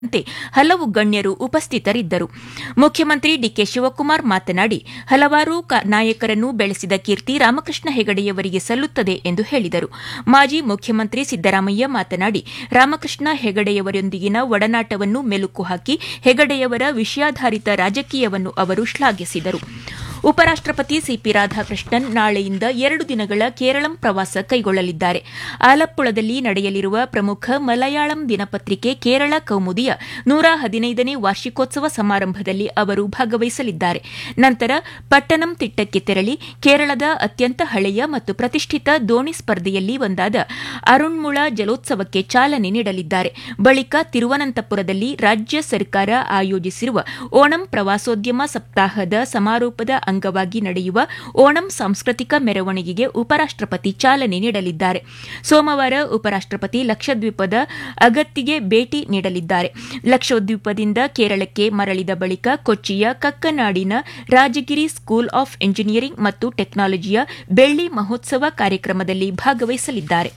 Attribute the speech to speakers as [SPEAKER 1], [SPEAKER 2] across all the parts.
[SPEAKER 1] ಸೇರಿದಂತೆ ಹಲವು ಗಣ್ಯರು ಉಪಸ್ಥಿತರಿದ್ದರು ಮುಖ್ಯಮಂತ್ರಿ ಡಿಕೆ ಶಿವಕುಮಾರ್ ಮಾತನಾಡಿ ಹಲವಾರು ನಾಯಕರನ್ನು ಬೆಳೆಸಿದ ಕೀರ್ತಿ ರಾಮಕೃಷ್ಣ ಹೆಗಡೆಯವರಿಗೆ ಸಲ್ಲುತ್ತದೆ ಎಂದು ಹೇಳಿದರು ಮಾಜಿ ಮುಖ್ಯಮಂತ್ರಿ ಸಿದ್ದರಾಮಯ್ಯ ಮಾತನಾಡಿ ರಾಮಕೃಷ್ಣ ಹೆಗಡೆಯವರೊಂದಿಗಿನ ಒಡನಾಟವನ್ನು ಮೆಲುಕು ಹಾಕಿ ಹೆಗಡೆಯವರ ವಿಷಯಾಧಾರಿತ ರಾಜಕೀಯವನ್ನು ಅವರು ಶ್ಲಾಘಿಸಿದರು ಉಪರಾಷ್ಟಪತಿ ಸಿಪಿ ರಾಧಾಕೃಷ್ಣನ್ ನಾಳೆಯಿಂದ ಎರಡು ದಿನಗಳ ಕೇರಳಂ ಪ್ರವಾಸ ಕೈಗೊಳ್ಳಲಿದ್ದಾರೆ ಆಲಪ್ಪುಳದಲ್ಲಿ ನಡೆಯಲಿರುವ ಪ್ರಮುಖ ಮಲಯಾಳಂ ದಿನಪತ್ರಿಕೆ ಕೇರಳ ಕೌಮುದಿಯ ನೂರ ಹದಿನೈದನೇ ವಾರ್ಷಿಕೋತ್ಸವ ಸಮಾರಂಭದಲ್ಲಿ ಅವರು ಭಾಗವಹಿಸಲಿದ್ದಾರೆ ನಂತರ ಪಟ್ಟಣಂ ತಿಟ್ಟಕ್ಕೆ ತೆರಳಿ ಕೇರಳದ ಅತ್ಯಂತ ಹಳೆಯ ಮತ್ತು ಪ್ರತಿಷ್ಠಿತ ದೋಣಿ ಸ್ಪರ್ಧೆಯಲ್ಲಿ ಒಂದಾದ ಅರುಣ್ಮುಳ ಜಲೋತ್ಸವಕ್ಕೆ ಚಾಲನೆ ನೀಡಲಿದ್ದಾರೆ ಬಳಿಕ ತಿರುವನಂತಪುರದಲ್ಲಿ ರಾಜ್ಯ ಸರ್ಕಾರ ಆಯೋಜಿಸಿರುವ ಓಣಂ ಪ್ರವಾಸೋದ್ಯಮ ಸಪ್ತಾಹದ ಸಮಾರೋಪದ ಅಂಗವಾಗಿ ನಡೆಯುವ ಓಣಂ ಸಾಂಸ್ಕೃತಿಕ ಮೆರವಣಿಗೆಗೆ ಉಪರಾಷ್ಟಪತಿ ಚಾಲನೆ ನೀಡಲಿದ್ದಾರೆ ಸೋಮವಾರ ಉಪರಾಷ್ಟಪತಿ ಲಕ್ಷದ್ವೀಪದ ಅಗತ್ತಿಗೆ ಭೇಟಿ ನೀಡಲಿದ್ದಾರೆ ಲಕ್ಷದ್ವೀಪದಿಂದ ಕೇರಳಕ್ಕೆ ಮರಳಿದ ಬಳಿಕ ಕೊಚ್ಚಿಯ ಕಕ್ಕನಾಡಿನ ರಾಜಗಿರಿ ಸ್ಕೂಲ್ ಆಫ್ ಎಂಜಿನಿಯರಿಂಗ್ ಮತ್ತು ಟೆಕ್ನಾಲಜಿಯ ಬೆಳ್ಳಿ ಮಹೋತ್ಸವ ಕಾರ್ಯಕ್ರಮದಲ್ಲಿ ಭಾಗವಹಿಸಲಿದ್ದಾರೆ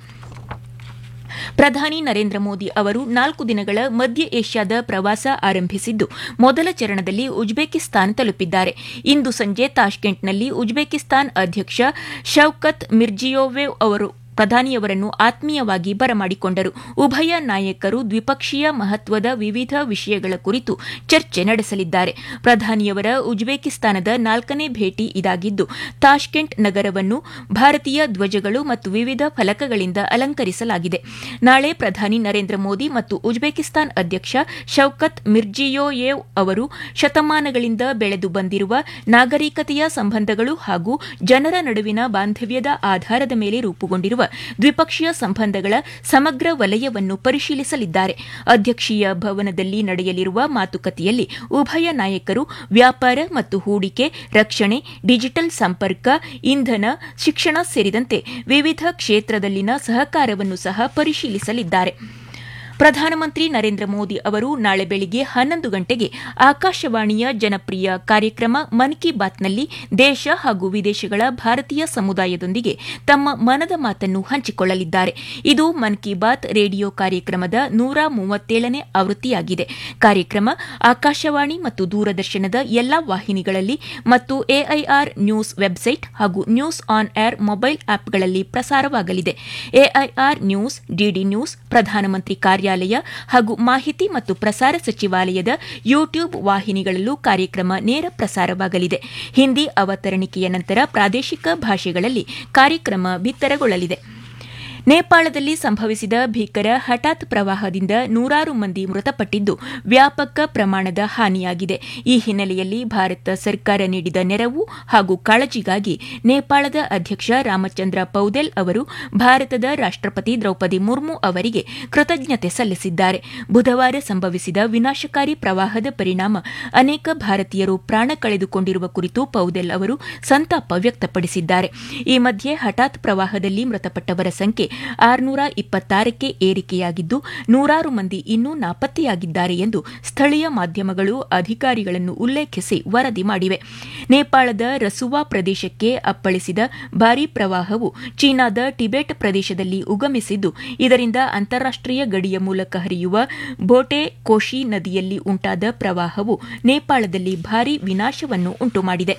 [SPEAKER 1] ಪ್ರಧಾನಿ ನರೇಂದ್ರ ಮೋದಿ ಅವರು ನಾಲ್ಕು ದಿನಗಳ ಮಧ್ಯ ಏಷ್ಯಾದ ಪ್ರವಾಸ ಆರಂಭಿಸಿದ್ದು ಮೊದಲ ಚರಣದಲ್ಲಿ ಉಜ್ಬೇಕಿಸ್ತಾನ್ ತಲುಪಿದ್ದಾರೆ ಇಂದು ಸಂಜೆ ತಾಷ್ಕೆಂಟ್ನಲ್ಲಿ ಉಜ್ಬೇಕಿಸ್ತಾನ್ ಅಧ್ಯಕ್ಷ ಶೌಕತ್ ಮಿರ್ಜಿಯೋವೆವ್ ಅವರು ಪ್ರಧಾನಿಯವರನ್ನು ಆತ್ಮೀಯವಾಗಿ ಬರಮಾಡಿಕೊಂಡರು ಉಭಯ ನಾಯಕರು ದ್ವಿಪಕ್ಷೀಯ ಮಹತ್ವದ ವಿವಿಧ ವಿಷಯಗಳ ಕುರಿತು ಚರ್ಚೆ ನಡೆಸಲಿದ್ದಾರೆ ಪ್ರಧಾನಿಯವರ ಉಜ್ಬೇಕಿಸ್ತಾನದ ನಾಲ್ಕನೇ ಭೇಟಿ ಇದಾಗಿದ್ದು ತಾಷ್ಕೆಂಟ್ ನಗರವನ್ನು ಭಾರತೀಯ ಧ್ವಜಗಳು ಮತ್ತು ವಿವಿಧ ಫಲಕಗಳಿಂದ ಅಲಂಕರಿಸಲಾಗಿದೆ ನಾಳೆ ಪ್ರಧಾನಿ ನರೇಂದ್ರ ಮೋದಿ ಮತ್ತು ಉಜ್ಬೇಕಿಸ್ತಾನ್ ಅಧ್ಯಕ್ಷ ಶೌಕತ್ ಮಿರ್ಜಿಯೋಯೇವ್ ಅವರು ಶತಮಾನಗಳಿಂದ ಬೆಳೆದು ಬಂದಿರುವ ನಾಗರಿಕತೆಯ ಸಂಬಂಧಗಳು ಹಾಗೂ ಜನರ ನಡುವಿನ ಬಾಂಧವ್ಯದ ಆಧಾರದ ಮೇಲೆ ರೂಪುಗೊಂಡಿರುವ ದ್ವಿಪಕ್ಷೀಯ ಸಂಬಂಧಗಳ ಸಮಗ್ರ ವಲಯವನ್ನು ಪರಿಶೀಲಿಸಲಿದ್ದಾರೆ ಅಧ್ಯಕ್ಷೀಯ ಭವನದಲ್ಲಿ ನಡೆಯಲಿರುವ ಮಾತುಕತೆಯಲ್ಲಿ ಉಭಯ ನಾಯಕರು ವ್ಯಾಪಾರ ಮತ್ತು ಹೂಡಿಕೆ ರಕ್ಷಣೆ ಡಿಜಿಟಲ್ ಸಂಪರ್ಕ ಇಂಧನ ಶಿಕ್ಷಣ ಸೇರಿದಂತೆ ವಿವಿಧ ಕ್ಷೇತ್ರದಲ್ಲಿನ ಸಹಕಾರವನ್ನು ಸಹ ಪರಿಶೀಲಿಸಲಿದ್ದಾರೆ ಪ್ರಧಾನಮಂತ್ರಿ ನರೇಂದ್ರ ಮೋದಿ ಅವರು ನಾಳೆ ಬೆಳಿಗ್ಗೆ ಹನ್ನೊಂದು ಗಂಟೆಗೆ ಆಕಾಶವಾಣಿಯ ಜನಪ್ರಿಯ ಕಾರ್ಯಕ್ರಮ ಮನ್ ಕಿ ಬಾತ್ನಲ್ಲಿ ದೇಶ ಹಾಗೂ ವಿದೇಶಗಳ ಭಾರತೀಯ ಸಮುದಾಯದೊಂದಿಗೆ ತಮ್ಮ ಮನದ ಮಾತನ್ನು ಹಂಚಿಕೊಳ್ಳಲಿದ್ದಾರೆ ಇದು ಮನ್ ಕಿ ಬಾತ್ ರೇಡಿಯೋ ಕಾರ್ಯಕ್ರಮದ ನೂರ ಮೂವತ್ತೇಳನೇ ಆವೃತ್ತಿಯಾಗಿದೆ ಕಾರ್ಯಕ್ರಮ ಆಕಾಶವಾಣಿ ಮತ್ತು ದೂರದರ್ಶನದ ಎಲ್ಲಾ ವಾಹಿನಿಗಳಲ್ಲಿ ಮತ್ತು ಎಐಆರ್ ನ್ಯೂಸ್ ವೆಬ್ಸೈಟ್ ಹಾಗೂ ನ್ಯೂಸ್ ಆನ್ ಏರ್ ಮೊಬೈಲ್ ಆಪ್ಗಳಲ್ಲಿ ಪ್ರಸಾರವಾಗಲಿದೆ ಎಐಆರ್ ನ್ಯೂಸ್ ಡಿಡಿ ನ್ಯೂಸ್ ಪ್ರಧಾನಮಂತ್ರಿ ಕಾರ್ಯಾಲಯ ಹಾಗೂ ಮಾಹಿತಿ ಮತ್ತು ಪ್ರಸಾರ ಸಚಿವಾಲಯದ ಯೂಟ್ಯೂಬ್ ವಾಹಿನಿಗಳಲ್ಲೂ ಕಾರ್ಯಕ್ರಮ ನೇರ ಪ್ರಸಾರವಾಗಲಿದೆ ಹಿಂದಿ ಅವತರಣಿಕೆಯ ನಂತರ ಪ್ರಾದೇಶಿಕ ಭಾಷೆಗಳಲ್ಲಿ ಕಾರ್ಯಕ್ರಮ ಬಿತ್ತರಗೊಳ್ಳಲಿದೆ ನೇಪಾಳದಲ್ಲಿ ಸಂಭವಿಸಿದ ಭೀಕರ ಹಠಾತ್ ಪ್ರವಾಹದಿಂದ ನೂರಾರು ಮಂದಿ ಮೃತಪಟ್ಟಿದ್ದು ವ್ಯಾಪಕ ಪ್ರಮಾಣದ ಹಾನಿಯಾಗಿದೆ ಈ ಹಿನ್ನೆಲೆಯಲ್ಲಿ ಭಾರತ ಸರ್ಕಾರ ನೀಡಿದ ನೆರವು ಹಾಗೂ ಕಾಳಜಿಗಾಗಿ ನೇಪಾಳದ ಅಧ್ಯಕ್ಷ ರಾಮಚಂದ್ರ ಪೌದೆಲ್ ಅವರು ಭಾರತದ ರಾಷ್ಟಪತಿ ದ್ರೌಪದಿ ಮುರ್ಮು ಅವರಿಗೆ ಕೃತಜ್ಞತೆ ಸಲ್ಲಿಸಿದ್ದಾರೆ ಬುಧವಾರ ಸಂಭವಿಸಿದ ವಿನಾಶಕಾರಿ ಪ್ರವಾಹದ ಪರಿಣಾಮ ಅನೇಕ ಭಾರತೀಯರು ಪ್ರಾಣ ಕಳೆದುಕೊಂಡಿರುವ ಕುರಿತು ಪೌದೆಲ್ ಅವರು ಸಂತಾಪ ವ್ಯಕ್ತಪಡಿಸಿದ್ದಾರೆ ಈ ಮಧ್ಯೆ ಹಠಾತ್ ಪ್ರವಾಹದಲ್ಲಿ ಮೃತಪಟ್ಟವರ ಸಂಖ್ಯೆ ಆರುನೂರ ಇಪ್ಪತ್ತಾರಕ್ಕೆ ಏರಿಕೆಯಾಗಿದ್ದು ನೂರಾರು ಮಂದಿ ಇನ್ನೂ ನಾಪತ್ತೆಯಾಗಿದ್ದಾರೆ ಎಂದು ಸ್ಥಳೀಯ ಮಾಧ್ಯಮಗಳು ಅಧಿಕಾರಿಗಳನ್ನು ಉಲ್ಲೇಖಿಸಿ ವರದಿ ಮಾಡಿವೆ ನೇಪಾಳದ ರಸುವಾ ಪ್ರದೇಶಕ್ಕೆ ಅಪ್ಪಳಿಸಿದ ಭಾರೀ ಪ್ರವಾಹವು ಚೀನಾದ ಟಿಬೆಟ್ ಪ್ರದೇಶದಲ್ಲಿ ಉಗಮಿಸಿದ್ದು ಇದರಿಂದ ಅಂತಾರಾಷ್ಟೀಯ ಗಡಿಯ ಮೂಲಕ ಹರಿಯುವ ಬೋಟೆ ಕೋಶಿ ನದಿಯಲ್ಲಿ ಉಂಟಾದ ಪ್ರವಾಹವು ನೇಪಾಳದಲ್ಲಿ ಭಾರೀ ವಿನಾಶವನ್ನು ಉಂಟುಮಾಡಿದೆ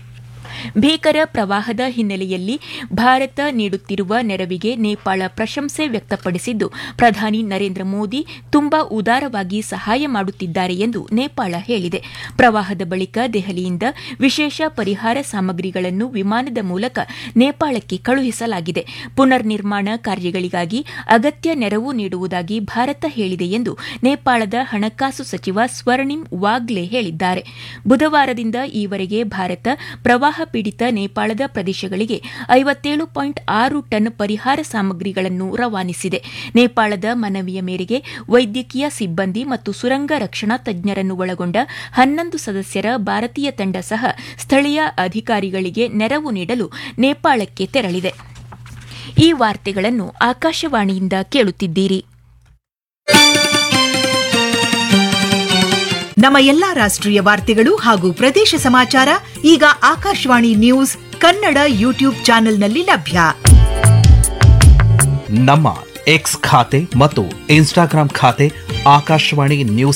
[SPEAKER 1] ಭೀಕರ ಪ್ರವಾಹದ ಹಿನ್ನೆಲೆಯಲ್ಲಿ ಭಾರತ ನೀಡುತ್ತಿರುವ ನೆರವಿಗೆ ನೇಪಾಳ ಪ್ರಶಂಸೆ ವ್ಯಕ್ತಪಡಿಸಿದ್ದು ಪ್ರಧಾನಿ ನರೇಂದ್ರ ಮೋದಿ ತುಂಬಾ ಉದಾರವಾಗಿ ಸಹಾಯ ಮಾಡುತ್ತಿದ್ದಾರೆ ಎಂದು ನೇಪಾಳ ಹೇಳಿದೆ ಪ್ರವಾಹದ ಬಳಿಕ ದೆಹಲಿಯಿಂದ ವಿಶೇಷ ಪರಿಹಾರ ಸಾಮಗ್ರಿಗಳನ್ನು ವಿಮಾನದ ಮೂಲಕ ನೇಪಾಳಕ್ಕೆ ಕಳುಹಿಸಲಾಗಿದೆ ಪುನರ್ ನಿರ್ಮಾಣ ಕಾರ್ಯಗಳಿಗಾಗಿ ಅಗತ್ಯ ನೆರವು ನೀಡುವುದಾಗಿ ಭಾರತ ಹೇಳಿದೆ ಎಂದು ನೇಪಾಳದ ಹಣಕಾಸು ಸಚಿವ ಸ್ವರ್ಣಿಂ ವಾಗ್ಲೆ ಹೇಳಿದ್ದಾರೆ ಬುಧವಾರದಿಂದ ಈವರೆಗೆ ಭಾರತ ಪ್ರವಾಹ ಪೀಡಿತ ನೇಪಾಳದ ಪ್ರದೇಶಗಳಿಗೆ ಐವತ್ತೇಳು ಪಾಯಿಂಟ್ ಆರು ಟನ್ ಪರಿಹಾರ ಸಾಮಗ್ರಿಗಳನ್ನು ರವಾನಿಸಿದೆ ನೇಪಾಳದ ಮನವಿಯ ಮೇರೆಗೆ ವೈದ್ಯಕೀಯ ಸಿಬ್ಬಂದಿ ಮತ್ತು ಸುರಂಗ ರಕ್ಷಣಾ ತಜ್ಞರನ್ನು ಒಳಗೊಂಡ ಹನ್ನೊಂದು ಸದಸ್ಯರ ಭಾರತೀಯ ತಂಡ ಸಹ ಸ್ಥಳೀಯ ಅಧಿಕಾರಿಗಳಿಗೆ ನೆರವು ನೀಡಲು ನೇಪಾಳಕ್ಕೆ ತೆರಳಿದೆ ಈ ವಾರ್ತೆಗಳನ್ನು ಆಕಾಶವಾಣಿಯಿಂದ ಕೇಳುತ್ತಿದ್ದೀರಿ
[SPEAKER 2] ನಮ್ಮ ಎಲ್ಲಾ ರಾಷ್ಟ್ರೀಯ ವಾರ್ತೆಗಳು ಹಾಗೂ ಪ್ರದೇಶ ಸಮಾಚಾರ ಈಗ ಆಕಾಶವಾಣಿ ನ್ಯೂಸ್ ಕನ್ನಡ ಯೂಟ್ಯೂಬ್ ಚಾನೆಲ್ನಲ್ಲಿ ಲಭ್ಯ
[SPEAKER 3] ನಮ್ಮ ಎಕ್ಸ್ ಖಾತೆ ಮತ್ತು ಇನ್ಸ್ಟಾಗ್ರಾಂ ಖಾತೆ ಆಕಾಶವಾಣಿ ನ್ಯೂಸ್